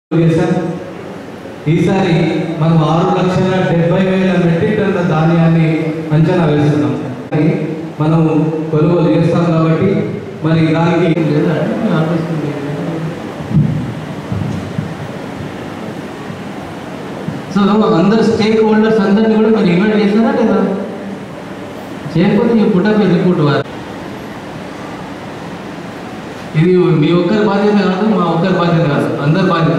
చేశాం ఈసారి మనం ఆరు లక్షల డెబ్బై వేల మెట్రిక్ టన్నుల ధాన్యాన్ని అంచనా వేస్తున్నాం కానీ మనం కొనుగోలు చేస్తాం కాబట్టి మరి దానికి లేదా ఆలోచిస్తుంది. సో అందరు స్టేక్ హోల్డర్స్ అందరినీ కూడా మరి ఇన్వైట్ చేస్తారా లేదా చేయకపోతే ఈ పుట్టపై రిపోర్ట్ వారు ఇది మీ ఒక్కరి బాధ్యత కాదు మా ఒక్కరి బాధ్యత కాదు అందరి బాధ్యత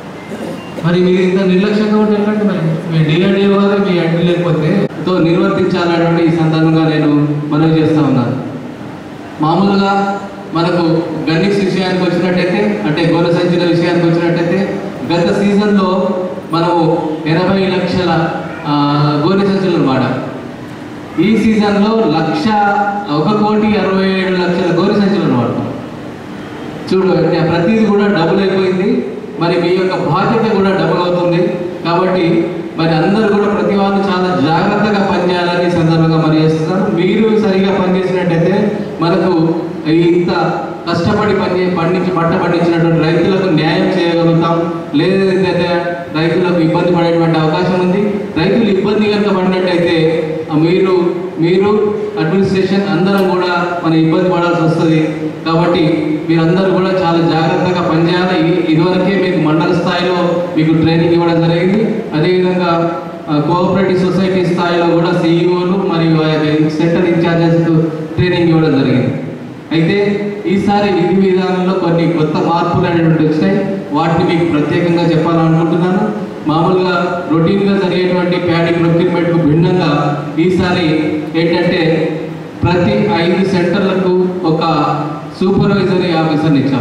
మరి మీరు ఇంత నిర్లక్ష్యంగా ఉంటే ఎట్లాంటి మరి మీ డిఆర్డిఓ గారు మీ అడ్డు లేకపోతే తో నిర్వర్తించాలనేటువంటి ఈ సందర్భంగా నేను మనవి చేస్తా ఉన్నాను మామూలుగా మనకు గన్నిక్స్ విషయానికి వచ్చినట్టయితే అంటే గోనె సంచుల విషయానికి వచ్చినట్టయితే గత సీజన్లో మనము ఎనభై లక్షల ఆ, గోనె సంచులను వాడాం ఈ సీజన్లో లక్ష ఒక కోటి అరవై ఏడు లక్షల గోనె సంచులను వాడుతాం చూడు అంటే ప్రతిదీ కూడా డబుల్ అయిపోయింది మరి మీ యొక్క బాధ్యత కూడా డబుల్ అవుతుంది కాబట్టి మరి అందరూ కూడా ప్రతి వాళ్ళు చాలా జాగ్రత్తగా పనిచేయాలని ఈ సందర్భంగా మరి చేస్తున్నారు మీరు సరిగా పనిచేసినట్టయితే మనకు ఇంత కష్టపడి పని పండించి పంట పండించినటువంటి రైతులకు న్యాయం చేయగలుగుతాం లేదంటే రైతులకు ఇబ్బంది పడేటువంటి అవకాశం ఉంది రైతులు ఇబ్బంది కనుక పడినట్టయితే ఆ మీరు మీరు అడ్మినిస్ట్రేషన్ అందరం కూడా మన ఇబ్బంది పడాల్సి వస్తుంది కాబట్టి మీరందరూ కూడా చాలా జాగ్రత్తగా పనిచేయాలి ఇది- ఇదివరకే మీకు మండల స్థాయిలో మీకు ట్రైనింగ్ ఇవ్వడం జరిగింది అదేవిధంగా ఆ, కోఆపరేటివ్ సొసైటీ స్థాయిలో కూడా సిఇఓలు మరియు ఆ యొక్క సెంటర్ ఇన్ఛార్జెస్ ట్రైనింగ్ ఇవ్వడం జరిగింది అయితే ఈసారి విధి విధానంలో కొన్ని కొత్త మార్పులు అనేటువంటి వచ్చినాయి వాటిని మీకు ప్రత్యేకంగా చెప్పాలనుకుంటున్నాను మామూలుగా రొటీన్గా జరిగేటువంటి ప్యాడీ ప్రొక్యూర్మెంట్కు భిన్నంగా ఈసారి ఏంటంటే ప్రతి ఐదు సెంటర్లకు ఒక సూపర్వైజరీ ఆఫీసర్ని ఇచ్చాం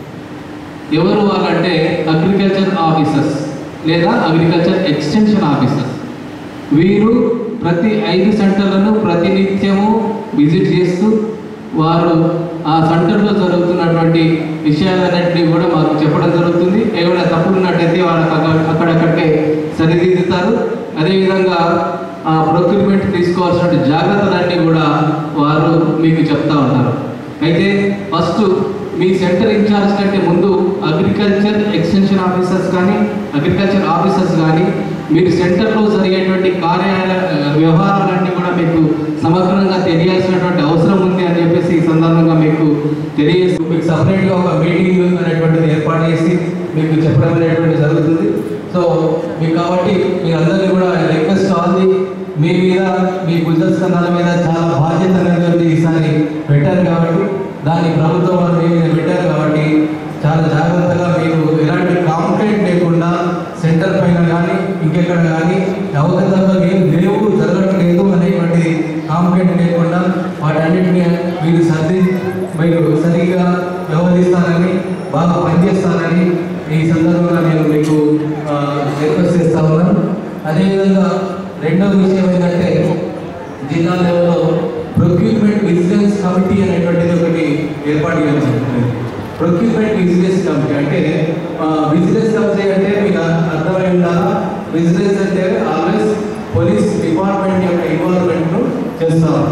ఎవరు వాళ్ళంటే అగ్రికల్చర్ ఆఫీసర్స్ లేదా అగ్రికల్చర్ ఎక్స్టెన్షన్ ఆఫీసర్స్ వీరు ప్రతి ఐదు సెంటర్లను ప్రతినిత్యము విజిట్ చేస్తూ వారు ఆ సెంటర్లో జరుగుతున్నటువంటి విషయాలన్నింటినీ కూడా మాకు చెప్పడం జరుగుతుంది ఏమైనా తప్పులు ఉన్నట్టయితే వాళ్ళకి అక్కడ- అక్కడక్కడికే సరిదిద్దుతారు అదేవిధంగా ఆ ప్రొక్యూర్మెంట్ తీసుకోవాల్సిన జాగ్రత్తలన్నీ కూడా వారు మీకు చెప్తా ఉంటారు అయితే ఫస్ట్ మీ సెంటర్ ఇన్ఛార్జ్ కంటే ముందు అగ్రికల్చర్ ఎక్స్టెన్షన్ ఆఫీసర్స్ కానీ అగ్రికల్చర్ ఆఫీసర్స్ కానీ మీరు సెంటర్లో జరిగేటువంటి కార్యాలయ వ్యవహారాలన్నీ కూడా మీకు సమగ్రంగా తెలియాల్సినటువంటి అవసరం ఉంది అని చెప్పేసి ఈ సందర్భంగా మీకు తెలియజేస్తూ మీకు సపరేట్గా ఒక మీటింగ్ అనేటువంటిది ఏర్పాటు చేసి మీకు చెప్పడం అనేటువంటి జరుగుతుంది సో మీకు కాబట్టి మీరందరినీ కూడా రిక్వెస్ట్ ఆల్ది మీ మీద మీ భుజస్కంధాల మీద చాలా బాధ్యత అనేది ఈసారి పెట్టారు కాబట్టి దాన్ని ప్రభుత్వం వారు మీ మీద పెట్టారు కాబట్టి చాలా జాగ్రత్తగా మీరు ఎలాంటి కాంప్లైంట్ లేకుండా సెంటర్ పైన కానీ ఇంకెక్కడ కానీ అవకతవకలు ఏం లేవు జరగట్లేదు అనేటువంటి కాంప్లైంట్ లేకుండా వాటన్నిటిని మీరు సర్ది మీరు సరిగ్గా వ్యవహరిస్తారని బాగా పనిచేస్తారని ఈ సందర్భంగా నేను మీకు ఆ, రిక్వెస్ట్ చేస్తా ఉన్నాను అదేవిధంగా రెండవ విషయం ఏంటంటే జిల్లా లెవెల్లో ప్రొక్యూర్మెంట్ విజిలెన్స్ కమిటీ అనేటువంటిది ఒకటి ఏర్పాటు చేయడం జరుగుతుంది ప్రొక్యూర్మెంట్ విజిలెన్స్ కమిటీ అంటే విజిలెన్స్ కమిటీ అంటే మీకు అర్థమై ఉండాలా విజిలెన్స్ అంటే ఆల్వేస్ పోలీస్ డిపార్ట్మెంట్ యొక్క ఇన్వాల్వ్మెంట్ను చేస్తారు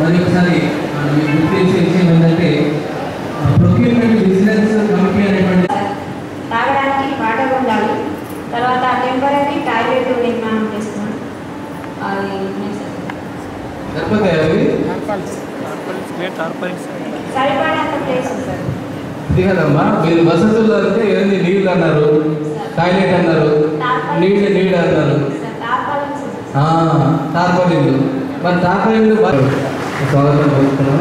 మరి ఒకసారి ఆ, మీకు గుర్తు చేసే విషయం ఏంటంటే ప్రొక్యూర్మెంట్ బిజినెస్ కమిటీ అనేటువంటి తాగడానికి వాటర్ ఉండాలి తర్వాత టెంపరీ టాయిలెట్ నిర్మాణం చేస్తున్నాం అది ఉన్నాయి సార్. సరిపోతాయి అవి సరిపడేంత ప్లేస్ ఉంది సార్ ఇది కదమ్మా మీరు వసతులు అంటే ఏంది నీళ్ళు అన్నారు టాయిలెట్ అన్నారు నీళ్ళు నీళ్ళు అన్నారు సార్ టార్పాలిన్స్ ఉంది సార్. ఆ, టార్పాలిన్లు మరి టార్పాలిన్లు మరి స్వాగతం పలుకుతున్నాం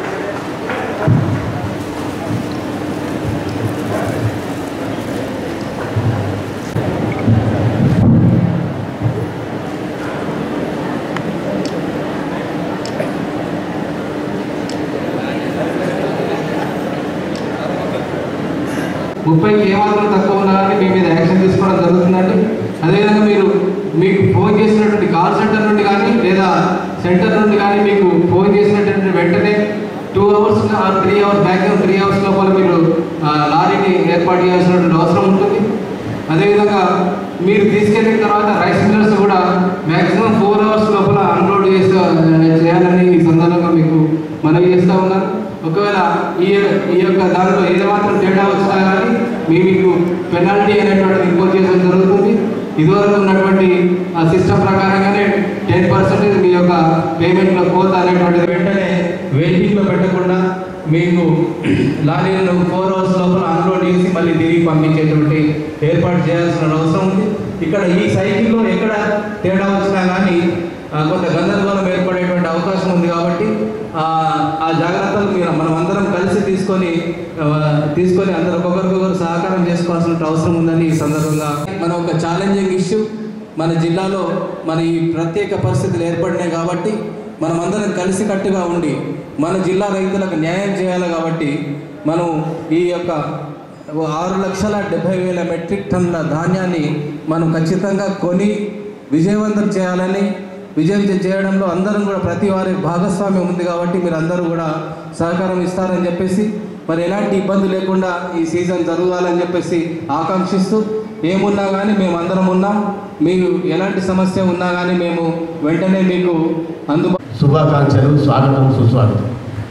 ముప్పైకి ఏమాత్రం తక్కువ ఉన్నా కానీ మీ మీద యాక్షన్ తీసుకోవడం జరుగుతుందండి అదేవిధంగా మీరు మీకు ఫోన్ చేసినటువంటి కాల్ సెంటర్ నుండి కానీ లేదా సెంటర్ నుండి కానీ మీకు ఫోన్ చేసినటువంటి వెంటనే two hours or three hours maximum three hours లోపల మీరు ఆ, లారీని ఏర్పాటు చేయాల్సినటువంటి అవసరం ఉంటుంది అదేవిధంగా మీరు తీసుకెళ్ళిన తర్వాత రైస్ మిల్లర్స్ కూడా మ్యాక్సిమం ఫోర్ అవర్స్ లోపల అన్లోడ్ చేసే చేయాలని ఈ సందర్భంగా మీకు మనవి చేస్తూ ఉన్నాను ఒకవేళ ఈ ఈ యొక్క దాంట్లో ఏ మాత్రం తేడా వచ్చినా కానీ మీ మీకు పెనాల్టీ అనేటువంటిది ఇంపోజ్ చేయడం జరుగుతుంది ఇదివరకు ఉన్నటువంటి ఆ సిస్టమ్ ప్రకారంగానే టెన్ పర్సెంటేజ్ మీ యొక్క పేమెంట్లో కోత అనేటువంటిది వెంటనే వెయిటింగ్లో పెట్టకుండా మీకు లారీలను ఫోర్ అవర్స్ లోపల అన్లోడ్ చేసి మళ్ళీ తిరిగి పంపించేటువంటి ఏర్పాటు చేయాల్సిన అవసరం ఉంది ఇక్కడ ఈ సైకిల్లో ఎక్కడ తేడా వచ్చినా కానీ ఆ, కొంత గందరగోళం ఏర్పడేటువంటి అవకాశం ఉంది కాబట్టి ఆ, ఆ జాగ్రత్తలు మీరు మనం అందరం కలిసి తీసుకొని ఆ, తీసుకొని అందరు ఒకరికొకరు సహకారం చేసుకోవాల్సిన అవసరం ఉందని ఈ సందర్భంగా మన ఒక ఛాలెంజింగ్ ఇష్యూ మన జిల్లాలో మన ఈ ప్రత్యేక పరిస్థితులు ఏర్పడినాయి కాబట్టి మనం అందరం కలిసికట్టుగా ఉండి మన జిల్లా రైతులకు న్యాయం చేయాలి కాబట్టి మనం ఈ యొక్క ఆరు లక్షల డెబ్బై వేల మెట్రిక్ టన్నుల ధాన్యాన్ని మనం ఖచ్చితంగా కొని విజయవంతం చేయాలని విజయం చేయడంలో అందరం కూడా ప్రతి వారి భాగస్వామ్యం ఉంది కాబట్టి మీరు అందరూ కూడా సహకారం ఇస్తారని చెప్పేసి మరి ఎలాంటి ఇబ్బంది లేకుండా ఈ సీజన్ జరగాలని చెప్పేసి ఆకాంక్షిస్తూ ఏమున్నా కానీ మేము అందరం ఉన్నాం మీకు ఎలాంటి సమస్య ఉన్నా కానీ మేము వెంటనే మీకు అందుబా శుభాకాంక్షలు స్వాగతం సుస్వాగతం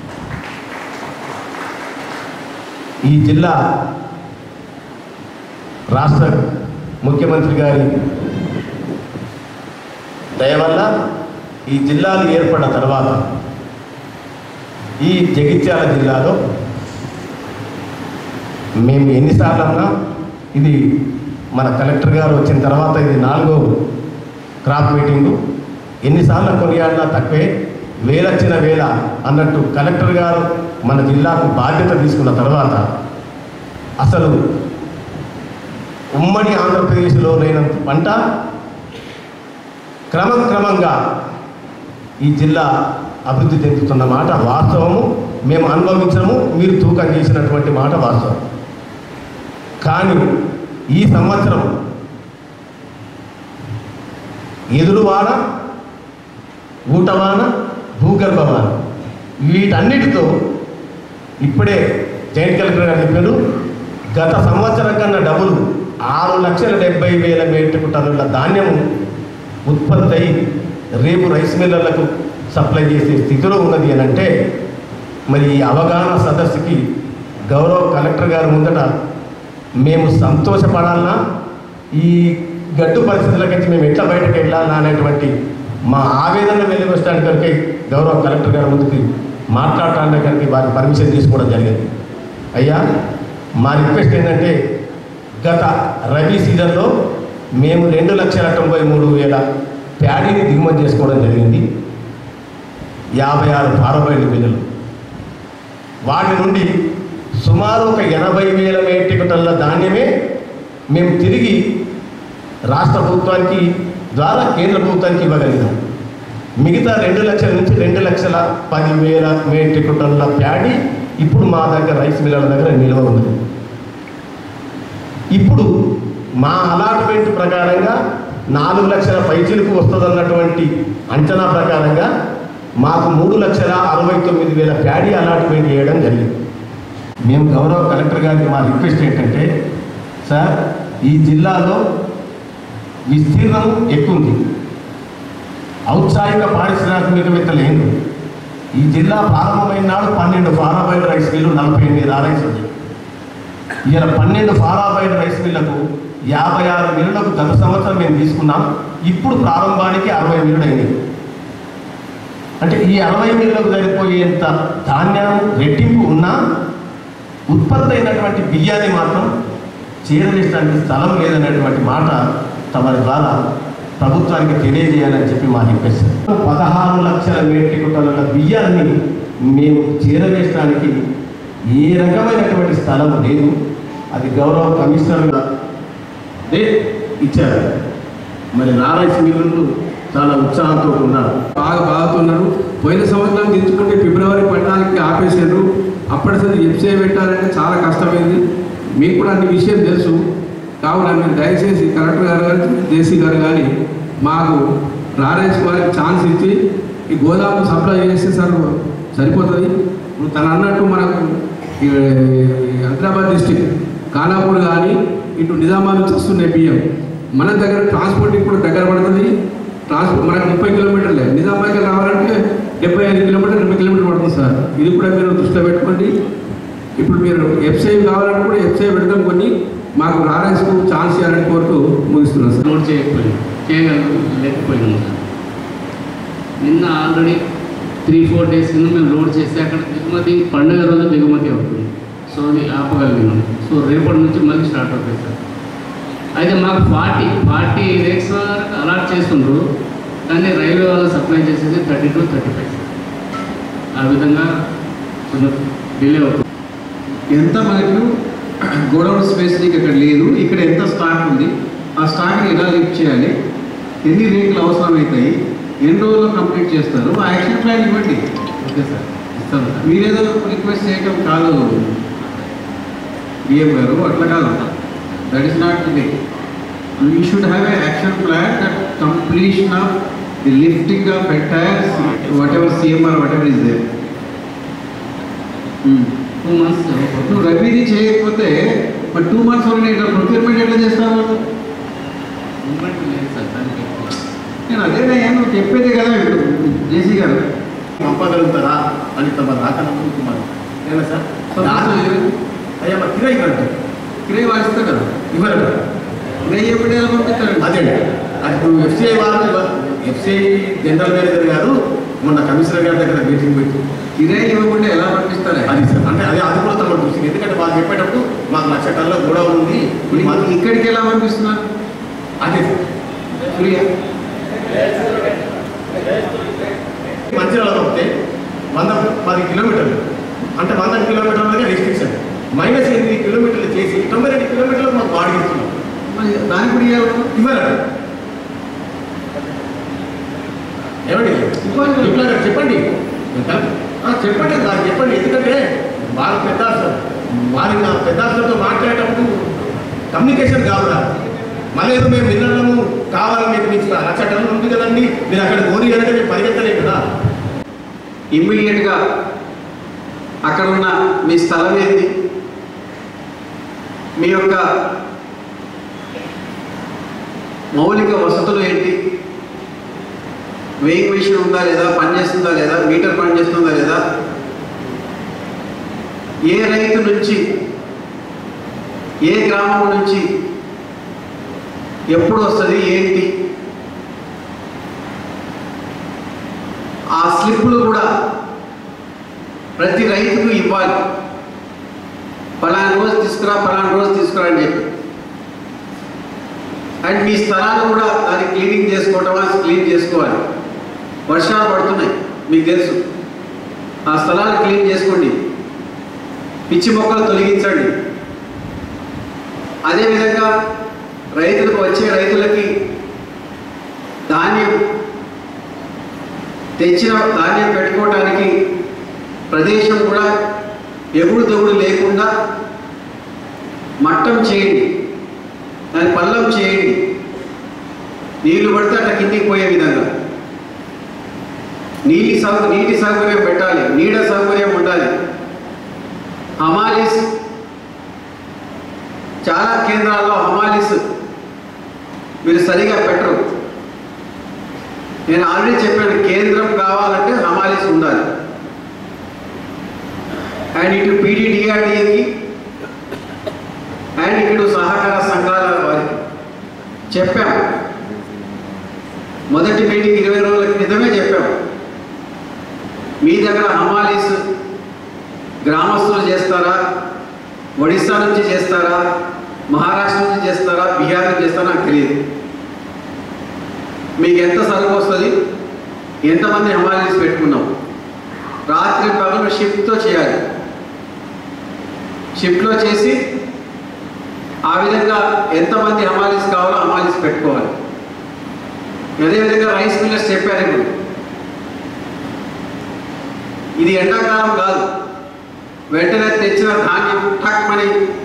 ఈ జిల్లా రాష్ట్ర ముఖ్యమంత్రి గారి దయ వల్ల ఈ జిల్లాలు ఏర్పడిన తర్వాత ఈ జగిత్యాల జిల్లాలో మేము ఎన్నిసార్లు అన్నా ఇది మన కలెక్టర్ గారు వచ్చిన తర్వాత ఇది నాలుగో క్రాప్ మీటింగు ఎన్నిసార్లు కొనియాడినా తక్కువే వేలొచ్చిన వేల అన్నట్టు కలెక్టర్ గారు మన జిల్లాకు బాధ్యత తీసుకున్న తర్వాత అసలు ఉమ్మడి ఆంధ్రప్రదేశ్లో లేనంత పంట క్రమక్రమంగా ఈ జిల్లా అభివృద్ధి చెందుతున్న మాట వాస్తవము మేము అనుభవించడము మీరు తూకం చేసినటువంటి మాట వాస్తవం కానీ ఈ సంవత్సరం ఎదురువాన ఊటవాన భూగర్భవాన వీటన్నిటితో ఇప్పుడే జాయింట్ కలెక్టర్ గారు చెప్పారు గత సంవత్సరం కన్నా డబుల్ ఆరు లక్షల డెబ్బై వేల మెట్రిక్ టన్నుల ధాన్యము ఉత్పత్తి అయి రేపు రైస్ మిల్లర్లకు సప్లై చేసే స్థితిలో ఉన్నది అని అంటే మరి ఈ అవగాహన సదస్సుకి గౌరవ కలెక్టర్ గారి ముందట మేము సంతోషపడాలన్నా ఈ గడ్డు పరిస్థితుల నుంచి మేము ఎట్లా బయటకు వెళ్ళాలా అనేటువంటి మా ఆవేదన వెలిగొచ్చడానికి కనుక గౌరవ కలెక్టర్ గారి ముందుకి మాట్లాడటానికి కనుక వారి పర్మిషన్ తీసుకోవడం జరిగింది అయ్యా మా రిక్వెస్ట్ ఏంటంటే గత రబీ సీజన్లో మేము రెండు లక్షల తొంభై మూడు వేల ప్యాడీని దిగుమతి చేసుకోవడం జరిగింది యాభై ఆరు పారబైలు బిల్లులు వాటి నుండి సుమారు ఒక ఎనభై వేల మెట్రిక్ టన్నుల ధాన్యమే మేము తిరిగి రాష్ట్ర ప్రభుత్వానికి ద్వారా కేంద్ర ప్రభుత్వానికి ఇవ్వగలిగాం మిగతా రెండు లక్షల నుంచి రెండు లక్షల పది వేల మెట్రిక్ టన్నుల ప్యాడీ ఇప్పుడు మా దగ్గర రైస్ మిల్లర్ల దగ్గర నిల్వ ఉంది ఇప్పుడు మా అలాట్మెంట్ ప్రకారంగా నాలుగు లక్షల పైచీలకు వస్తుందన్నటువంటి అంచనా ప్రకారంగా మాకు మూడు లక్షల అరవై తొమ్మిది వేల ప్యాడీ అలాట్మెంట్ చేయడం జరిగింది మేము గౌరవ కలెక్టర్ గారికి మా రిక్వెస్ట్ ఏంటంటే సార్ ఈ జిల్లాలో విస్తీర్ణం ఎక్కువ ఉంది ఔత్సాహిక పారిశ్రామికవేత్తలు ఏంటి ఈ జిల్లా ప్రారంభమైన నాడు పన్నెండు ఫారాబైడ్ రైస్ మిల్లు నలభై ఎనిమిది రారైస్ ఉంది ఇలా పన్నెండు ఫారాబైడ్ రైస్ మిల్లకు యాభై ఆరు మిల్లులకు గత సంవత్సరం మేము తీసుకున్నాం ఇప్పుడు ప్రారంభానికి అరవై మిల్లులు అయినాయి అంటే ఈ అరవై మిల్లులకు సరిపోయేంత ధాన్యం రెట్టింపు ఉన్నా ఉత్పత్తి అయినటువంటి బియ్యాన్ని మాత్రం చేరవేయడానికి స్థలం లేదనేటువంటి మాట తమ ద్వారా ప్రభుత్వానికి తెలియజేయాలని చెప్పి మా రిక్వెస్ట్ పదహారు లక్షల మెట్రిక్ టన్నుల బియ్యాన్ని మేము చేరవేయడానికి ఏ రకమైనటువంటి స్థలం లేదు అది గౌరవ కమిషనర్ డేట్ ఇచ్చారు మరి నారాయణ మిల్లులు చాలా ఉత్సాహంతో ఉన్నారు బాగా బాగుతున్నారు పోయిన సంవత్సరం తెచ్చుకుంటే ఫిబ్రవరి పద్నాలుగుకి ఆపేసారు అప్పటిసరి ఎఫ్సీఐ పెట్టాలంటే చాలా కష్టమైంది మీకు కూడా అన్ని విషయం తెలుసు కావున మీరు దయచేసి కలెక్టర్ గారు కానీ జేసీ గారు కానీ మాకు రారేజ్ వారికి ఛాన్స్ ఇచ్చి ఈ గోదాము సప్లై చేస్తే సార్ సరిపోతుంది ఇప్పుడు తను అన్నట్టు మనకు ఈ హైదరాబాద్ డిస్టిక్ ఖానాపూర్ కానీ ఇటు నిజామాబాద్ నుంచి వస్తున్నాయి బియ్యం మన దగ్గర ట్రాన్స్పోర్ట్ ఇప్పుడు దగ్గర పడుతుంది ట్రాన్స్పోర్ట్ మనకు ముప్పై కిలోమీటర్లే నిజామాబాద్కి రావాలంటే డెబ్బై ఐదు కిలోమీటర్లు ఎనభై కిలోమీటర్లు పడుతుంది సార్ ఇది కూడా మీరు దృష్టిలో పెట్టుకోండి ఇప్పుడు మీరు ఎఫ్సఐ కావాలంటే కూడా ఎఫ్సఐ పెడతాం కొన్ని మాకు రారేస్కు ఛాన్స్ ఇవ్వాలని కోరుతూ ముగిస్తున్నాం సార్ లోడ్ చేయకపోయింది చేయగలం లేకపోయినాము నిన్న ఆల్రెడీ త్రీ ఫోర్ డేస్ కింద మేము లోడ్ చేస్తే అక్కడ దిగుమతి పండుగ రోజు దిగుమతి అవుతుంది సో అది ఆపగలిగినాం సో రేపటి నుంచి మళ్ళీ స్టార్ట్ అవుతుంది సార్ అయితే మాకు ఫార్టీ ఫార్టీ రేట్స్ వరకు అలాట్ చేస్తుండ్రు కానీ రైల్వే వాళ్ళు సప్లై చేసేది థర్టీ టు థర్టీ ఫైవ్ ఆ విధంగా కొంచెం డిలే అవుతుంది ఎంత మనకు గోడౌన్ స్పేస్ నీకు ఇక్కడ లేదు ఇక్కడ ఎంత స్టాక్ ఉంది ఆ స్టాక్ని ఎలా లిఫ్ట్ చేయాలి ఎన్ని రేట్లు అవసరమవుతాయి ఎన్ని రోజుల్లో కంప్లీట్ చేస్తారు ఆ యాక్షన్ ప్లాన్ ఇవ్వండి ఓకే సార్ ఇస్తాను సార్ మీరేదో రిక్వెస్ట్ చేయటం కాదు డిఎం గారు అట్లా కాదు that is not the you should have a action plan that completion of the lifting of entire whatever CMR whatever is there two months నువ్వు రబీది చేయకపోతే మరి టూ మంత్స్ వరకు ఇక్కడ ప్రొక్యూర్మెంట్ ఎట్లా చేస్తావు మూమెంట్ లేదు సార్ దానికి నేను అదేనయ్యా నువ్వు చెప్పేదే కదా ఇప్పుడు జేసీ గారు పంపగలుగుతారా అని తమ రాకనప్పుడు మరి ఏనా సార్ దాంట్లో ఏమి- అయ్యా మరి కిరాయి కట్టు కిరాయి వాయిస్తా కదా ఇవ్వరు కిరాయి ఎప్పుడు ఎలా పంపిస్తారండి అదే అది ఇప్పుడు ఎఫ్సిఐ వారు ఎఫ్సిఐ జనరల్ మేనేజర్ గారు మొన్న కమిషనర్ గారి దగ్గర మీటింగ్ పెట్టి కిరాయి ఇవ్వకుండా ఎలా పంపిస్తారా అది సార్ అంటే అదే అది కూడా తమ దృష్టికి ఎందుకంటే వాళ్ళు చెప్పేటప్పుడు మాకు లక్ష టన్నుల కూడా ఉంది ఇప్పుడు మాకు ఇక్కడికి ఎలా పంపిస్తున్నారు అదే ఫ్రీయా మంచిర్యాల పంపితే వంద పది కిలోమీటర్లు అంటే వంద కిలోమీటర్లకే రిస్ట్రిక్షన్ మైనస్ ఎనిమిది కిలోమీటర్లు చేసి తొంభై రెండు కిలోమీటర్లకు మాకు బాడీ ఇస్తున్నాం మరి దానికి కూడా ఇవ్వాలి ఇవ్వరు ఏమండి ఇవ్వాలి. ఇవ్వరు చెప్పండి ఆ, చెప్పండి నాకు చెప్పండి ఎందుకంటే వారు పెద్ద అఫసర్. వారి నా పెద్ద అఫసర్తో మాట్లాడేటప్పుడు కమ్యూనికేషన్ కావాలా మళ్ళీ ఏదో మేము వినడము కావాలి మీకు మీకు లక్ష టన్నులు ఉంది కదండి మీరు అక్కడ గోరి కనుక మేము పరిగెత్తలేదు కదా ఇమ్మీడియట్గా అక్కడ ఉన్న మీ స్థలం ఏంటి మీ యొక్క మౌలిక వసతులు ఏంటి వెయింగ్ మిషన్ ఉందా లేదా పనిచేస్తుందా లేదా మీటర్ పనిచేస్తుందా లేదా ఏ రైతు నుంచి ఏ గ్రామం నుంచి ఎప్పుడు వస్తుంది ఏంటి ఆ స్లిప్పులు కూడా ప్రతి రైతుకు ఇవ్వాలి పలానా రోజు తీసుకురా పలానా రోజు తీసుకురా అని చెప్పి అండ్ మీ స్థలాలు కూడా దాన్ని క్లీనింగ్ చేసుకోవటమా క్లీన్ చేసుకోవాలి వర్షాలు పడుతున్నాయి మీకు తెలుసు ఆ స్థలాలు క్లీన్ చేసుకోండి పిచ్చి మొక్కలు తొలగించండి అదేవిధంగా రైతులకు వచ్చే రైతులకి ధాన్యం తెచ్చిన ధాన్యం పెట్టుకోవడానికి ప్రదేశం కూడా ఎగుడు దొగుడు లేకుండా మట్టం చేయండి దాన్ని పల్లం చేయండి నీళ్లు పడితే అట్లా కిందికి పోయే విధంగా నీటి సౌ నీటి సౌకర్యం పెట్టాలి నీడ సౌకర్యం ఉండాలి హమాలీస్ చాలా కేంద్రాల్లో హమాలీస్ మీరు సరిగా పెట్టరు నేను ఆల్రెడీ చెప్పాను కేంద్రం కావాలంటే హమాలీస్ ఉండాలి అండ్ ఇటు పీడీడీఆర్డీఏకి అండ్ ఇటు సహకార సంఘాల వారికి చెప్పాం మొదటి మీటింగ్ ఇరవై రోజుల క్రితమే చెప్పాం మీ దగ్గర హమాలీస్ గ్రామస్తులు చేస్తారా ఒడిస్సా నుంచి చేస్తారా మహారాష్ట్ర నుంచి చేస్తారా బీహార్ నుంచి చేస్తారా నాకు తెలియదు మీకు ఎంత సరుకు వస్తుంది ఎంతమంది హమాలీస్ పెట్టుకున్నాం రాత్రి పగలు షిఫ్ట్తో చేయాలి షిఫ్ట్లో చేసి ఆ విధంగా ఎంతమంది హమాలీస్ కావాలో హమాలీస్ పెట్టుకోవాలి అదేవిధంగా రైస్ మిల్లర్స్ చెప్పారు ఇప్పుడు ఇది ఎండాకాలం కాదు వెంటనే తెచ్చిన ధాన్యం టక్మని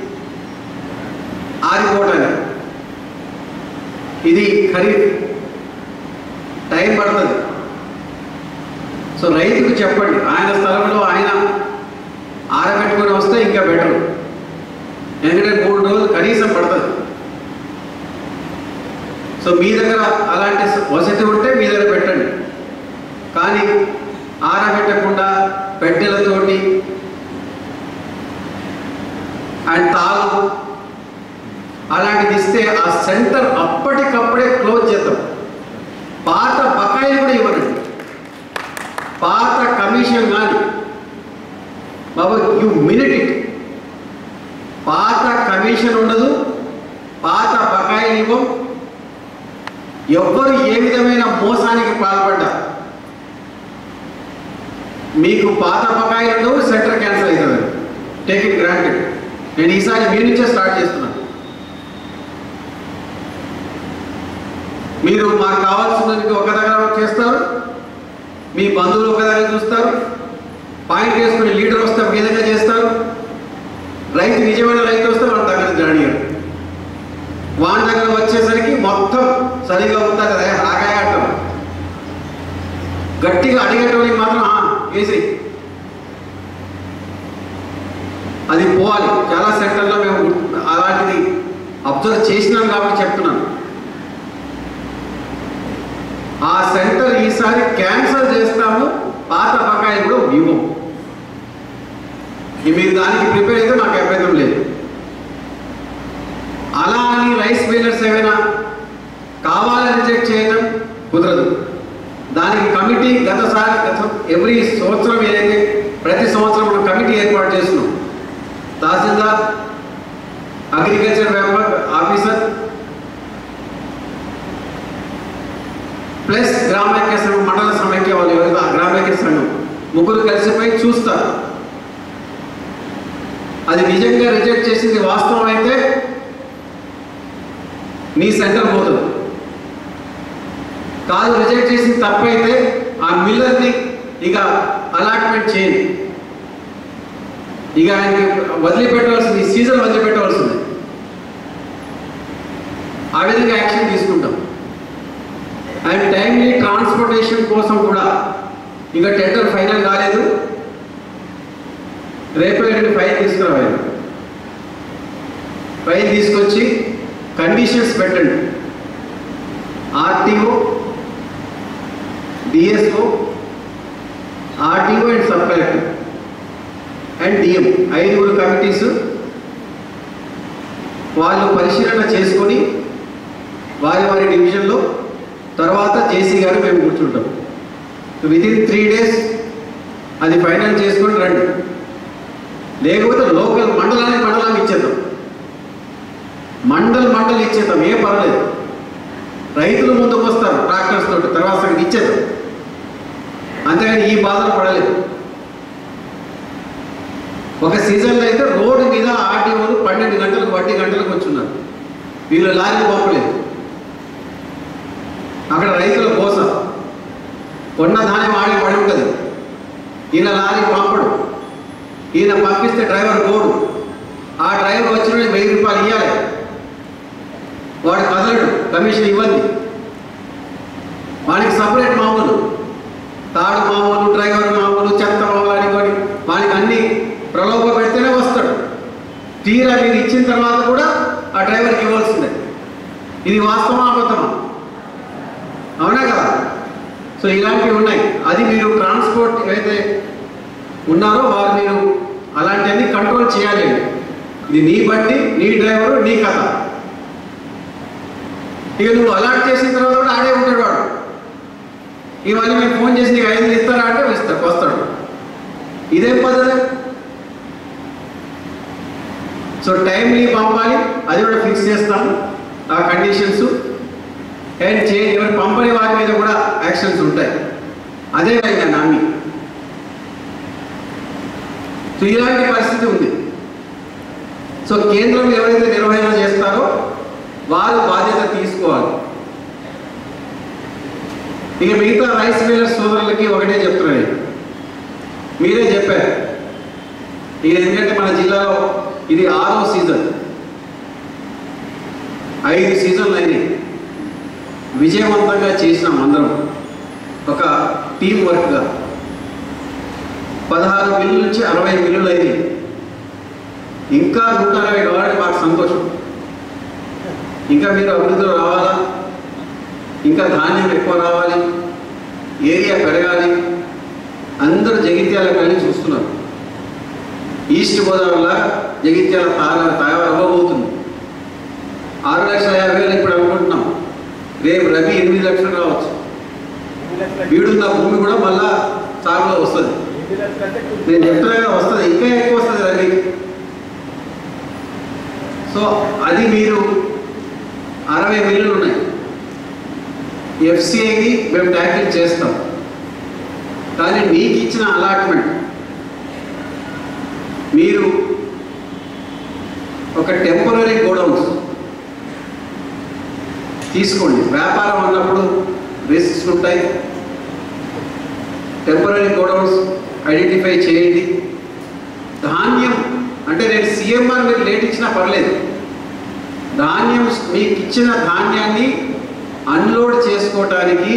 ఆరిపోవటానికి ఇది ఖరీఫ్ టైం పడుతుంది సో రైతుకు చెప్పండి ఆయన స్థలంలో ఆయన ఆరబెట్టుకొని వస్తే ఇంకా బెటర్ ఎందుకంటే మూడు రోజులు కనీసం పడుతుంది సో మీ దగ్గర అలాంటి వసతి ఉంటే మీ దగ్గర పెట్టండి కానీ ఆరబెట్టకుండా పెట్టెలతోటి అండ్ తాళ్ళు అలాంటిది ఇస్తే ఆ సెంటర్ అప్పటికప్పుడే క్లోజ్ చేద్దాం పాత బకాయిలు కూడా ఇవ్వనండి పాత కమిషన్ కానీ బాబా యు మినిట్ ఇట్ పాత కమిషన్ ఉండదు పాత బకాయిలు ఇవ్వం ఎవ్వరు ఏ విధమైన మోసానికి పాల్పడ్డా మీకు పాత బకాయిలు ఉండవు సెంటర్ క్యాన్సిల్ అవుతుంది టేక్ ఇట్ గ్రాంటెడ్ నేను ఈసారి మీ నుంచే స్టార్ట్ చేస్తున్నాను మీరు మాకు కావాల్సినది ఒక దగ్గర చేస్తారు మీ బంధువులు ఒక దగ్గర చూస్తారు పాయింట్ వేసుకుని లీడర్ వస్తే ఒక విధంగా చేస్తారు రైతు నిజమైన రైతు వస్తే వాళ్ళ దగ్గర జాడియారు వాని దగ్గర వచ్చేసరికి మొత్తం సరిగా ఉందా కదా ఆగాయ అంటారు గట్టిగా అడిగేటోనికి మాత్రం "ఆ, వేసి అది పోవాలి చాలా సెంటర్లో మేము అలాంటిది అబ్జర్వ్ చేసినాం కాబట్టి చెప్తున్నాను ఆ సెంటర్ ఈసారి క్యాన్సల్ చేస్తాము పాత బకాయిలు కూడా ఇవ్వం ఇక మీరు దానికి ప్రిపేర్ అయితే మాకు అభ్యంతరం లేదు అలా అని రైస్ మిల్లర్స్ ఏమైనా కావాలని రిజెక్ట్ చేయడం కుదరదు దానికి కమిటీ గతసారి గత ఎవ్రీ సంవత్సరం ఏదైతే ప్రతి సంవత్సరం మనం కమిటీ ఏర్పాటు చేస్తున్నాం తహసీల్దార్ అగ్రికల్చర్ వ్యాపార ఆఫీసర్ ప్లస్ గ్రామైక్య సంఘం మండల సమైక్య వాళ్ళు ఎవరైతే ఆ గ్రామైక్య సంఘం ముగ్గురు కలిసిపోయి చూస్తారు అది నిజంగా రిజెక్ట్ చేసింది వాస్తవం అయితే నీ సెంటర్ పోతుంది కాదు రిజెక్ట్ చేసింది తప్పైతే ఆ మిల్లర్ని ఇక అలాట్మెంట్ చేయండి ఇక ఆయనకి వదిలిపెట్టవలసింది ఈ సీజన్ వదిలిపెట్టవలసింది ఆ విధంగా యాక్షన్ తీసుకుంటాం అండ్ టైమ్లీ ట్రాన్స్పోర్టేషన్ కోసం కూడా ఇంకా టెండర్ ఫైనల్ కాలేదు రేపు ఎల్లుండి ఫైల్ తీసుకురావాలి ఫైల్ తీసుకొచ్చి కండిషన్స్ పెట్టండి RTO DSO RTO and sub collector and DM ఐదుగురు కమిటీస్ వాళ్ళు పరిశీలన చేసుకొని వారి వారి డివిజన్లో తర్వాత జేసీ గారు మేము కూర్చుంటాం విత్ ఇన్ త్రీ డేస్ అది ఫైనల్ చేసుకొని రండి లేకపోతే లోకల్ మండలానికి మండలానికి ఇచ్చేద్దాం మండల్ మండల్ ఇచ్చేద్దాం ఏ పర్వాలేదు రైతులు ముందుకు వస్తారు ట్రాక్టర్స్ తోటి తర్వాత సంగతి ఇచ్చేద్దాం అంతేగాని ఈ బాధలు పడలేదు ఒక సీజన్లో అయితే రోడ్డు మీద ఆర్టీఓలు పన్నెండు గంటలకు వడ్డీ గంటలకు వచ్చున్నారు వీళ్ళు లారీ పంపలేదు అక్కడ రైతుల కోస కొన్న ధాన్యం ఆడి పడి ఉంటుంది ఈయన లారీ పంపడు ఈయన పంపిస్తే డ్రైవర్ పోడు ఆ డ్రైవర్ వచ్చిన వెయ్యి రూపాయలు ఇవ్వాలి వాడు కదలడు కమిషన్ ఇవ్వండి వానికి సపరేట్ మామూలు తాడు మామూలు డ్రైవర్ మామూలు చెత్త మామూలు అనుకొని వానికి అన్ని ప్రలోభ పెడితేనే వస్తాడు తీరా మీరు ఇచ్చిన తర్వాత కూడా ఆ డ్రైవర్కి ఇవ్వాల్సిందే ఇది వాస్తవమా అబద్ధమా అవునా కదా సో ఇలాంటివి ఉన్నాయి అది మీరు ట్రాన్స్పోర్ట్ ఏవైతే ఉన్నారో వారు మీరు అలాంటివన్నీ కంట్రోల్ చేయాలి ఇది నీ బండి నీ డ్రైవరు నీ కథ ఇక నువ్వు అలాట్ చేసిన తర్వాత కూడా ఆడే ఉంటాడు వాడు ఇవన్నీ మేము ఫోన్ చేసి నీకు ఐదు ఇస్తారా అంటే ఇస్తాడు వస్తాడు ఇదేం పద్ధతి సో టైంలీ పంపాలి అది కూడా ఫిక్స్ చేస్తాము ఆ కండిషన్స్ అండ్ చే ఎవరు పంపని వారి మీద కూడా యాక్షన్స్ ఉంటాయి అదే విధంగా నామి సో ఇలాంటి పరిస్థితి ఉంది సో కేంద్రం ఎవరైతే నిర్వహణ చేస్తారో వారు బాధ్యత తీసుకోవాలి ఇక మిగతా రైస్ మిల్లర్ సోదరులకి ఒకటే చెప్తున్నాను మీరే చెప్పారు ఇక ఎందుకంటే మన జిల్లాలో ఇది ఆరో సీజన్ ఐదు సీజన్లు అయినాయి విజయవంతంగా చేసినాం అందరం ఒక టీం వర్క్గా పదహారు మిల్లుల నుంచి అరవై మిల్లులు అయినాయి ఇంకా నూట అరవై కావాలంటే మాకు సంతోషం ఇంకా మీరు అభివృద్ధిలో రావాలా ఇంకా ధాన్యం ఎక్కువ రావాలి ఏరియా పెరగాలి అందరూ జగిత్యాల కానీ చూస్తున్నారు ఈస్ట్ గోదావరిలా జగిత్యాల తార తయారు అవ్వబోతుంది ఆరు లక్షల యాభై వేలు ఇప్పుడు అనుకుంటున్నాం రేపు రవి ఎనిమిది లక్షలు రావచ్చు వీడున్న భూమి కూడా మళ్ళా సాగులో వస్తుంది నేను చెప్తున్నా వస్తుంది ఇంకా ఎక్కువ వస్తుంది రవి సో అది మీరు అరవై మిల్లులు ఉన్నాయి ఎఫ్సిఐకి మేము ట్యాకిల్ చేస్తాం కానీ మీకు ఇచ్చిన అలాట్మెంట్ మీరు ఒక టెంపరీ గోడౌన్స్ తీసుకోండి వ్యాపారం అన్నప్పుడు రిస్క్స్ ఉంటాయి టెంపరీ గోడౌన్స్ ఐడెంటిఫై చేయండి ధాన్యం అంటే నేను సీఎంఆర్ మీరు లేట్ ఇచ్చినా పర్లేదు ధాన్యం మీకు ఇచ్చిన ధాన్యాన్ని అన్లోడ్ చేసుకోవటానికి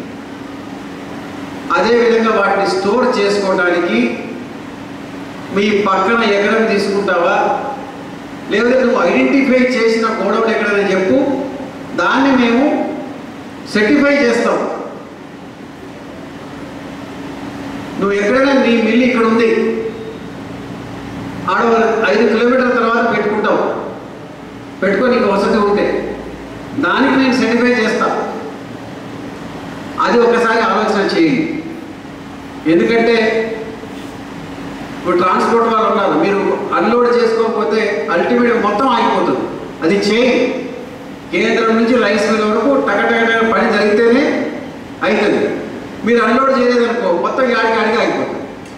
అదేవిధంగా వాటిని స్టోర్ చేసుకోవడానికి మీ పక్కన ఎకరం తీసుకుంటావా లేకపోతే నువ్వు ఐడెంటిఫై చేసిన గోడౌన్ ఎక్కడైనా చెప్పు దాన్ని మేము సర్టిఫై చేస్తాం నువ్వు ఎక్కడైనా నీ మిల్లు ఇక్కడ ఉంది ఆడ ఐదు కిలోమీటర్ల తర్వాత పెట్టుకుంటావు పెట్టుకొని నీకు వసతి ఉంటే దానికి నేను సర్టిఫై చేస్తా అది ఒకసారి ఆలోచన చేయండి ఎందుకంటే ఇప్పుడు ట్రాన్స్పోర్ట్ వాళ్ళు ఉన్నారు మీరు అన్లోడ్ చేసుకోకపోతే అల్టిమేట్ మొత్తం ఆగిపోతుంది అది చేయి కేంద్రం నుంచి రైస్ మిల్ వరకు టకటక పని జరిగితేనే అవుతుంది మీరు అన్లోడ్ చేయలేదనుకో మొత్తం యాడికి ఆడికి ఆగిపోతుంది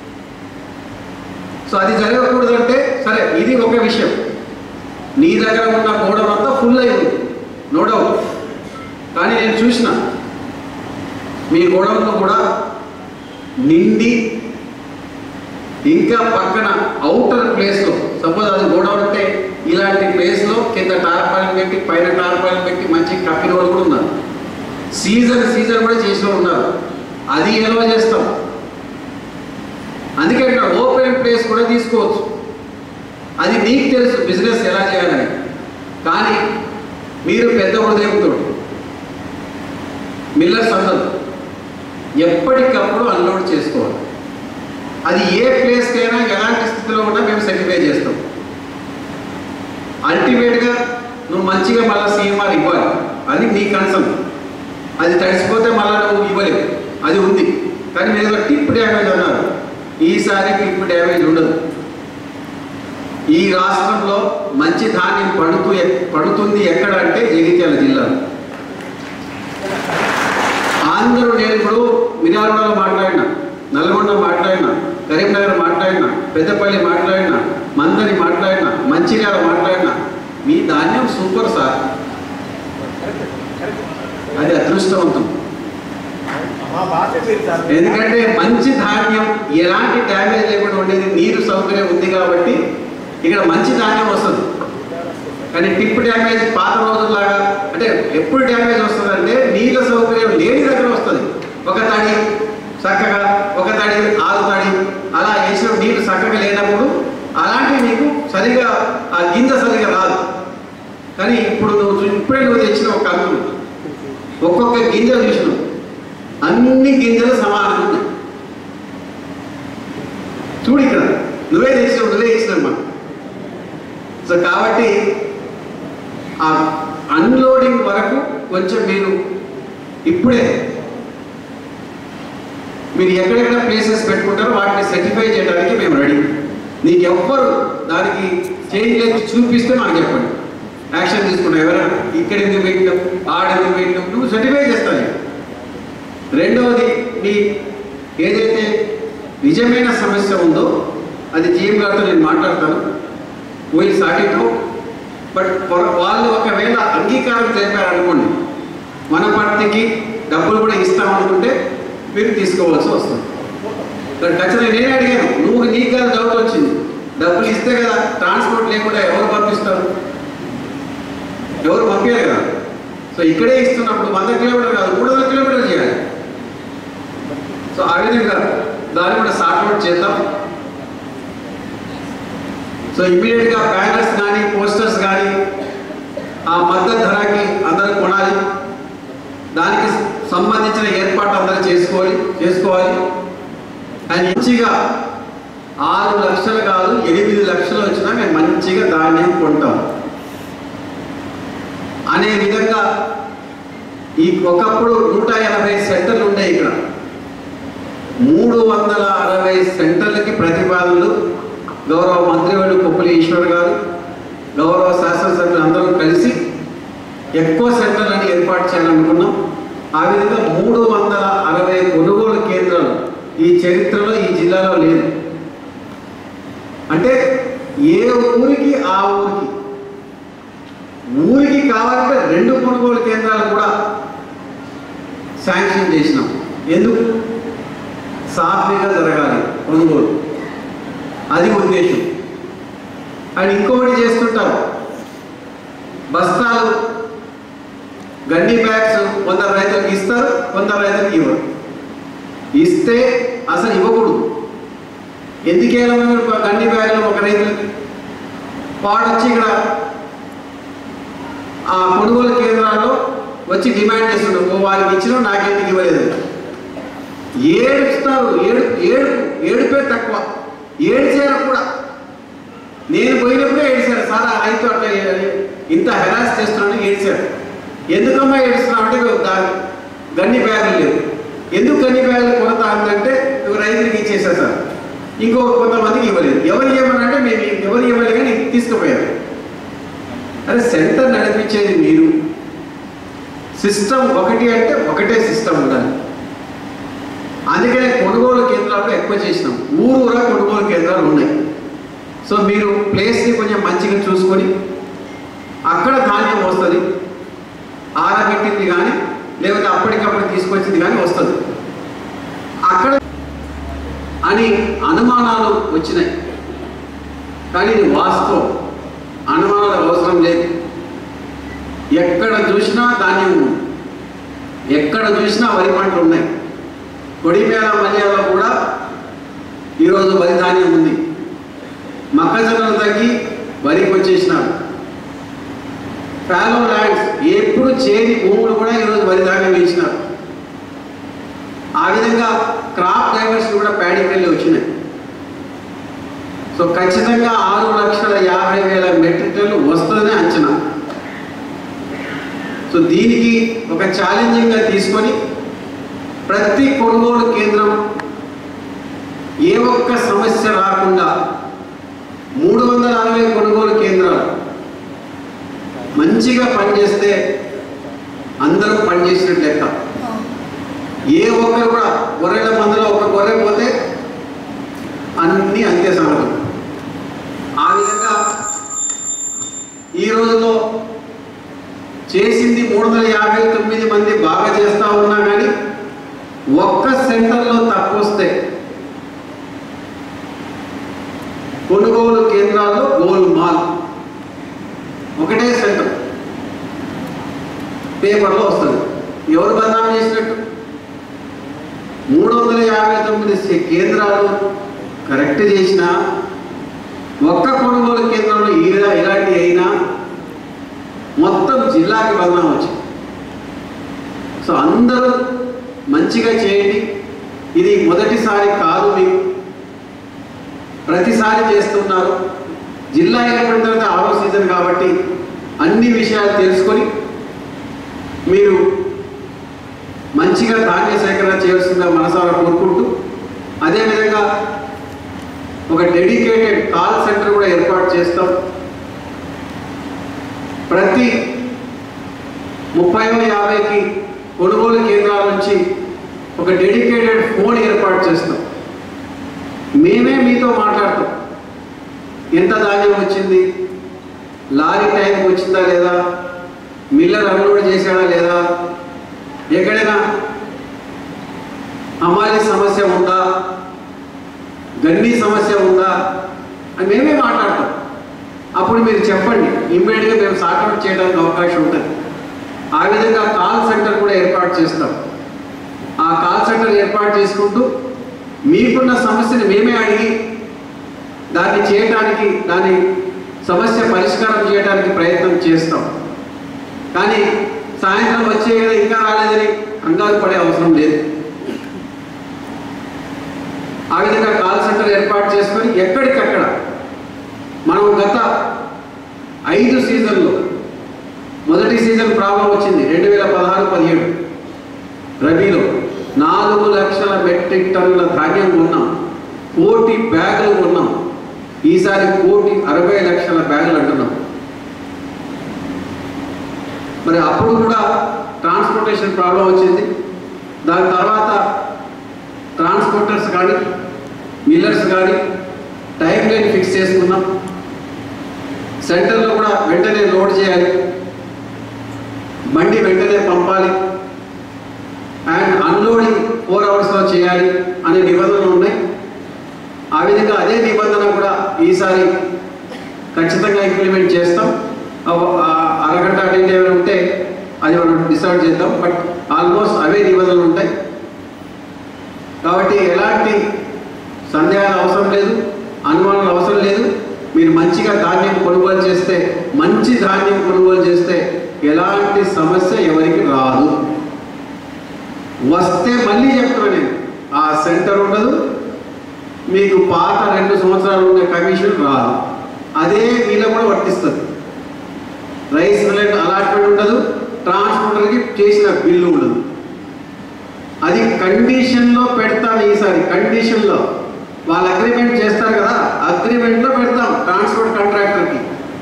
సో అది జరగకూడదంటే సరే ఇది ఒక విషయం నీ దగ్గర ఉన్న గోడౌన్ అంతా ఫుల్ అయి ఉంది నో డౌట్ కానీ నేను చూసిన మీ గోడౌన్లో కూడా నిండి ఇంకా పక్కన అవుటర్ ప్లేస్లో సపోజ్ అది గోడౌన్ అంటే ఇలాంటి ప్లేస్లో కింద టార్పాలిన్ పెట్టి పైన టార్పాలిన్ పెట్టి మంచి కప్పిన వాళ్ళు కూడా ఉన్నారు సీజన్ సీజన్ కూడా చేసిన వాళ్ళు ఉన్నారు అది ఎలా చేస్తాం అందుకే ఇక్కడ ఓపెన్ ప్లేస్ కూడా తీసుకోవచ్చు అది నీకు తెలుసు బిజినెస్ ఎలా చేయాలని కానీ మీరు పెద్ద హృదయంతో మిల్లర్స్ అందరూ ఎప్పటికప్పుడు అన్లోడ్ చేసుకోవాలి అది ఏ ప్లేస్కైనా ఎలాంటి స్థితిలో ఉన్నా మేము సర్టిఫై చేస్తాం అల్టిమేట్గా నువ్వు మంచిగా మళ్ళీ సీఎంఆర్ ఇవ్వాలి అది నీ కన్సర్న్ అది తడిసిపోతే మళ్ళీ నువ్వు ఇవ్వలేవు అది ఉంది కానీ మీరు టిప్ డ్యామేజ్ అన్నారు ఈసారి టిప్ డ్యామేజ్ ఉండదు ఈ రాష్ట్రంలో మంచి ధాన్యం పడుతూ ఎక్- పడుతుంది ఎక్కడ అంటే జగిత్యాల జిల్లాలో అందరూ నేను ఇప్పుడు మిర్యాలగూడలో మాట్లాడినా నల్గొండ మాట్లాడినా కరీంనగర్ మాట్లాడినా పెద్దపల్లి మాట్లాడినా మందని మాట్లాడినా మంచిర్యాల మాట్లాడినా మీ ధాన్యం సూపర్ సార్ అది అదృష్టవంతం ఎందుకంటే మంచి ధాన్యం ఎలాంటి డ్యామేజ్ లేకుండా ఉండేది నీరు సౌకర్యం ఉంది కాబట్టి ఇక్కడ మంచి ధాన్యం వస్తుంది కానీ టిప్ డ్యామేజ్ పాత రోజుల్లాగా అంటే ఎప్పుడు డ్యామేజ్ వస్తుంది అంటే నీళ్ళ సౌకర్యం లేని దగ్గర వస్తుంది ఒక తడి చక్కగా ఒక తడి ఆరు తడి అలా వేసిన నీళ్ళు చక్కగా లేనప్పుడు అలాంటివి నీకు సరిగా ఆ గింజ సరిగా రాదు కానీ ఇప్పుడు నువ్వు చూ- ఇప్పుడే నువ్వు తెచ్చిన ఒక కంకులు ఒక్కొక్క గింజ చూసినావు అన్ని గింజలు సమానంగా ఉన్నాయి చూడు ఇక్కడ నువ్వే తెచ్చినావు నువ్వే సో కాబట్టి ఆ అన్లోడింగ్ వరకు కొంచెం మీరు ఇప్పుడే మీరు ఎక్కడెక్కడ ప్లేసెస్ పెట్టుకుంటారో వాటిని సర్టిఫై చేయడానికి మేము రెడీ నీకు ఎవ్వరు దానికి చేయలేదు చూపిస్తే మాకు చెప్పండి యాక్షన్ తీసుకుంటాం ఎవరైనా ఇక్కడ ఎందుకు పెట్టినాం ఆడ ఎందుకు పెట్టినాం నువ్వు సర్టిఫై చేస్తాను రెండవది మీ ఏదైతే నిజమైన సమస్య ఉందో అది జీఎం గారితో నేను మాట్లాడతాను పోయి సాటితో బట్ వాళ్ళు ఒకవేళ అంగీకారం తెలిపారు అనుకోండి మన పార్టీకి డబ్బులు కూడా ఇస్తామనుకుంటే మీరు తీసుకోవాల్సి వస్తుంది ఇక్కడ ఖచ్చితంగా నేనే అడిగాను నువ్వు నీకు కదా డౌట్ వచ్చింది డబ్బులు ఇస్తే కదా ట్రాన్స్పోర్ట్ లేకుండా ఎవరు పంపిస్తారు ఎవరు పంపించారు కదా సో ఇక్కడే ఇస్తున్నప్పుడు వంద కిలోమీటర్ కాదు మూడు వందల కిలోమీటర్లు చేయాలి సో ఆ విధంగా దాన్ని కూడా సార్ట్అవుట్ చేద్దాం సో ఇమీడియట్గా బ్యానర్స్ కానీ పోస్టర్స్ కానీ ఆ మద్దతు ధరకి అందరూ కొనాలి దానికి సంబంధించిన ఏర్పాటు అందరూ చేసుకోవాలి చేసుకోవాలి అండ్ మంచిగా ఆరు లక్షలు కాదు ఎనిమిది లక్షలు వచ్చినా మేము మంచిగా ధాన్యం కొంటాం అనే విధంగా ఈ ఒకప్పుడు నూట ఎనభై సెంటర్లు ఉన్నాయి ఇక్కడ మూడు వందల అరవై సెంటర్లకి ప్రతిపాదనలు గౌరవ మంత్రివర్యులు కొప్పులి ఈశ్వర్ గారు గౌరవ శాసనసభ్యులు అందరూ కలిసి ఎక్కువ సెంటర్లను ఏర్పాటు చేయాలనుకున్నాం ఆ విధంగా మూడు వందల అరవై కొనుగోలు కేంద్రాలు ఈ చరిత్రలో ఈ జిల్లాలో లేదు అంటే ఏ ఊరికి ఆ ఊరికి ఊరికి కావాలంటే రెండు కొనుగోలు కేంద్రాలు కూడా శాంక్షన్ చేసినాం ఎందుకు సాఫీగా జరగాలి కొనుగోలు అది ఉద్దేశం అండ్ ఇంకొకటి చేస్తుంటారు బస్తాలు గడ్డి బ్యాగ్స్ కొందరు రైతులకు ఇస్తారు కొందరు రైతులకు ఇవ్వరు ఇస్తే అసలు ఇవ్వకూడదు ఎందుకేలా గండి బ్యాగులు ఒక రైతులకి వాడొచ్చి ఇక్కడ ఆ కొనుగోలు కేంద్రాల్లో వచ్చి డిమాండ్ చేస్తుండ్రు ఓ వారికి ఇచ్చిన నాకెందుకు ఇవ్వలేదు ఏడుస్తారు ఏడు ఏడు ఏడుపే తక్కువ ఏడిచారు కూడా నేను పోయినప్పుడే ఏడిచారు సార్ ఆ రైతు అట్లా ఏ- ఇంత హెరాస్ చేస్తున్నాడని ఏడిచారు ఎందుకమ్మా ఏడుస్తున్నావు అంటే దాని గన్ని బ్యాగులు లేవు ఎందుకు గన్ని బ్యాగులు కొరత అందంటే ఇవి రైతులకి ఇచ్చేసారు సార్ ఇంకో కొంతమందికి ఇవ్వలేదు ఎవరు ఇవ్వమనంటే మేము ఎవరు ఇవ్వలేదు కానీ తీసుకుపోయారు అదే సెంటర్ నడిపించేది మీరు సిస్టమ్ ఒకటి అంటే ఒకటే సిస్టమ్ ఉండాలి అందుకనే కొనుగోలు కేంద్రాలు కూడా ఎక్కువ చేసినాం ఊరు ఊరా కొనుగోలు కేంద్రాలు ఉన్నాయి సో మీరు ప్లేస్ని కొంచెం మంచిగా చూసుకొని అక్కడ ధాన్యం వస్తుంది ఆరబెట్టింది కానీ లేకపోతే అప్పటికప్పుడు తీసుకొచ్చింది కానీ వస్తుంది అక్కడ అని అనుమానాలు వచ్చినాయి కానీ ఇది వాస్తవం అనుమానాలు అవసరం లేదు ఎక్కడ చూసినా ధాన్యం ఉంది ఎక్కడ చూసినా వరి పంటలు ఉన్నాయి కొడిమేళ మల్యాలో కూడా ఈరోజు వరి ధాన్యం ఉంది మొక్కజొన్నలు తగ్గి వరికి వచ్చేసినారు ఫాలో ల్యాండ్స్ ఎప్పుడు చేరి భూములు కూడా ఈరోజు వరి ధాన్యం వేసినారు ఆ విధంగా క్రాప్ డైవర్సిటీ కూడా ప్యాడీకి వెళ్ళి వచ్చినాయి సో ఖచ్చితంగా ఆరు లక్షల యాభై వేల మెట్రిక్ టన్లు వస్తుందని అంచనా సో దీనికి ఒక ఛాలెంజింగ్గా తీసుకొని ప్రతి కొనుగోలు కేంద్రం ఏ ఒక్క సమస్య రాకుండా మూడు వందల అరవై కొనుగోలు కేంద్రాలు మంచిగా పనిచేస్తే అందరూ పనిచేసినట్టు లెక్క ఏ ఒక్కరు కూడా గొర్రెల మందులో ఒక గొర్రె పోతే అన్నీ అంతే సంగతులు ఆ విధంగా ఈ రోజులో చేసింది మూడు వందల యాభై తొమ్మిది మంది బాగా చేస్తా ఉన్నా కానీ ఒక్క సెంటర్లో తప్పు వస్తే కొనుగోలు కేంద్రాల్లో గోల్ మాల్ ఒకటే సెంటర్ పేపర్లో వస్తుంది ఎవరు బదనాం చేసినట్టు మూడు వందల యాభై తొమ్మిది సె- కేంద్రాలు కరెక్ట్ చేసినా ఒక్క కొనుగోలు కేంద్రంలో ఇలా ఇలాంటి అయినా మొత్తం జిల్లాకి బదనాం వచ్చింది సో అందరూ మంచిగా చేయండి ఇది మొదటిసారి కాదు మీకు ప్రతిసారి చేస్తున్నారు జిల్లా అయినటువంటి తర్వాత ఆరో సీజన్ కాబట్టి అన్ని విషయాలు తెలుసుకొని మీరు మంచిగా ధాన్య సేకరణ చేయాల్సిందిగా మనసారా కోరుకుంటూ అదేవిధంగా ఒక డెడికేటెడ్ కాల్ సెంటర్ కూడా ఏర్పాటు చేస్తాం ప్రతి ముప్పైవ యాభైకి కొనుగోలు కేంద్రాల నుంచి ఒక డెడికేటెడ్ ఫోన్ ఏర్పాటు చేస్తాం మేమే మీతో మాట్లాడతాం ఎంత ధాన్యం వచ్చింది లారీ టైంకి వచ్చిందా లేదా మిల్లర్ అన్లోడ్ చేశాడా లేదా ఎక్కడైనా హమాలి సమస్య ఉందా గన్నీ సమస్య ఉందా అని మేమే మాట్లాడతాం అప్పుడు మీరు చెప్పండి ఇమ్మీడియట్గా మేము సార్ట్అవుట్ చేయడానికి అవకాశం ఉంటుంది ఆ విధంగా కాల్ సెంటర్ కూడా ఏర్పాటు చేస్తాం ఆ కాల్ సెంటర్ ఏర్పాటు చేసుకుంటూ మీకున్న సమస్యని మేమే అడిగి దాన్ని చేయడానికి దాని సమస్య పరిష్కారం చేయడానికి ప్రయత్నం చేస్తాం కానీ సాయంత్రం వచ్చే కదా ఇంకా రాలేదని కంగారు పడే అవసరం లేదు ఆ విధంగా కాల్ సెంటర్ ఏర్పాటు చేసుకొని ఎక్కడికక్కడ మనం గత ఐదు సీజన్లో మొదటి సీజన్ ప్రాబ్లం వచ్చింది రెండు వేల పదహారు పదిహేడు రబీలో నాలుగు లక్షల మెట్రిక్ టన్నుల ధాన్యం కొన్నాం కోటి బ్యాగులు కొన్నాం ఈసారి కోటి అరవై లక్షల బ్యాగులు అంటున్నాం మరి అప్పుడు కూడా ట్రాన్స్పోర్టేషన్ ప్రాబ్లం వచ్చింది దాని తర్వాత ట్రాన్స్పోర్టర్స్ కానీ మిల్లర్స్ కానీ టైం లైన్ ఫిక్స్ చేసుకున్నాం సెంటర్లో కూడా వెంటనే లోడ్ చేయాలి బండి వెంటనే పంపాలి అండ్ అన్లోడింగ్ ఫోర్ అవర్స్లో చేయాలి అనే నిబంధనలు ఉన్నాయి ఆ విధంగా అదే నిబంధన కూడా ఈసారి ఖచ్చితంగా ఇంప్లిమెంట్ చేస్తాం ఆ- ఆ అరగంట అటు ఇటు ఏమైనా ఉంటే అది మనం డిసైడ్ చేద్దాం బట్ ఆల్మోస్ట్ అవే నిబంధనలు ఉంటాయి కాబట్టి ఎలాంటి సందేహాలు అవసరం లేదు అనుమానాలు అవసరం లేదు మీరు మంచిగా ధాన్యం కొనుగోలు చేస్తే మంచి ధాన్యం కొనుగోలు చేస్తే ఎలాంటి సమస్య ఎవరికి రాదు వస్తే మళ్ళీ చెప్తున్నా నేను ఆ సెంటర్ ఉండదు మీకు పాత రెండు సంవత్సరాలు ఉండే కమిషన్ రాదు అదే వీళ్ళ కూడా వర్తిస్తుంది రైస్ మిల్లెట్ అలాట్మెంట్ ఉండదు ట్రాన్స్పోర్టర్కి చేసిన బిల్లు ఉండదు అది కండిషన్లో పెడతాం ఈసారి కండిషన్లో వాళ్ళు అగ్రిమెంట్ చేస్తారు కదా అగ్రిమెంట్లో పెడతాం ట్రాన్స్పోర్ట్ కాంట్రాక్టర్కి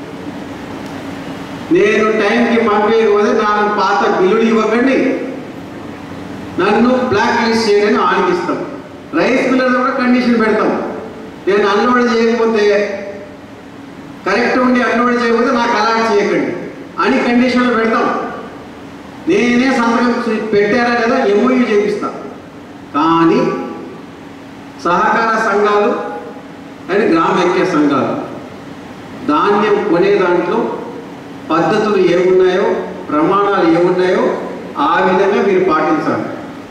నేను టైంకి పంపించకపోతే నాకు పాత బిల్లులు ఇవ్వకండి నన్ను బ్లాక్ లిస్ట్ చేయని ఆడికిస్తాం రైస్ మిల్లర్ కూడా కండిషన్ పెడతాం నేను అన్లోడ్ చేయకపోతే కరెక్ట్ ఉండి అన్లోడ్ చేయకపోతే నాకు అలాట్ చేయకండి అని కండిషన్లు పెడతాం నేనే సంతకం చే- పెట్టారా లేదా ఎంఓయూ చేపిస్తా కానీ సహకార సంఘాలు అండ్ గ్రామ ఐక్య సంఘాలు ధాన్యం కొనే దాంట్లో పద్ధతులు ఏమున్నాయో ప్రమాణాలు ఏమున్నాయో ఆ విధంగా మీరు పాటించాలి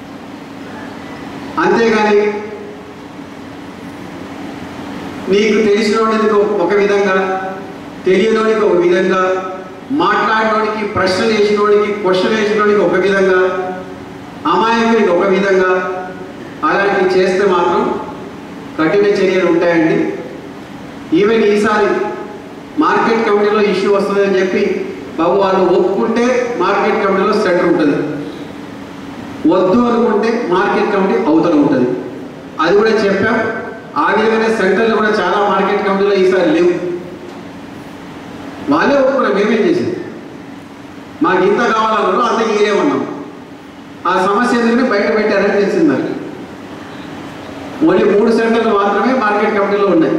అంతేగాని నీకు తెలిసినోడికి ఒక విధంగా తెలియనోడికి ఒక విధంగా మాట్లాడినోడికి ప్రశ్నలు వేసినోడికి క్వశ్చన్ వేసినోడికి ఒక విధంగా అమాయకుడికి ఒక విధంగా అలాంటివి చేస్తే మాత్రం కఠిన చర్యలు ఉంటాయండి ఈవెన్ ఈసారి మార్కెట్ కమిటీలో ఇష్యూ వస్తుందని చెప్పి బాబు వాళ్ళు ఒప్పుకుంటే మార్కెట్ కమిటీలో సెంటర్ ఉంటుంది వద్దు అనుకుంటే మార్కెట్ కమిటీ అవతల ఉంటుంది అది కూడా చెప్పాం ఆ విధంగానే సెంటర్లు కూడా చాలా మార్కెట్ కమిటీలో ఈసారి లేవు వాళ్ళే ఒప్పుకున్నారు మేమేం చేసింది మాకు ఇంత కావాలన్నారు అంత ఇయ్యలేమన్నాం ఆ సమస్య ఎందుకంటే బయట పెట్టారని తెలిసింది నాకు ఓన్లీ మూడు సెంటర్లు మాత్రమే మార్కెట్ కమిటీలో ఉన్నాయి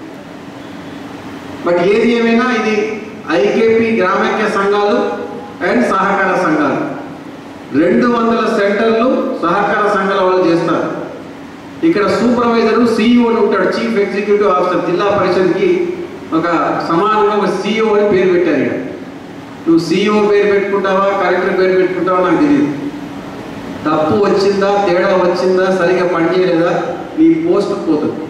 బట్ ఏది ఏమైనా ఇది ఐకేపీ గ్రామైక్య సంఘాలు అండ్ సహకార సంఘాలు రెండు వందల సెంటర్లు సహకార సంఘాల వాళ్ళు చేస్తారు ఇక్కడ సూపర్వైజరు సిఇఓ ఉంటాడు చీఫ్ ఎగ్జిక్యూటివ్ ఆఫీసర్ జిల్లా పరిషత్కి ఒక సమానంగా ఒక సిఇఓ అని పేరు పెట్టారు ఇక్కడ నువ్వు సిఇఓ పేరు పెట్టుకుంటావా కలెక్టర్ పేరు పెట్టుకుంటావా నాకు తెలియదు తప్పు వచ్చిందా తేడా వచ్చిందా సరిగా పనిచేయలేదా నీ పోస్ట్ పోతుంది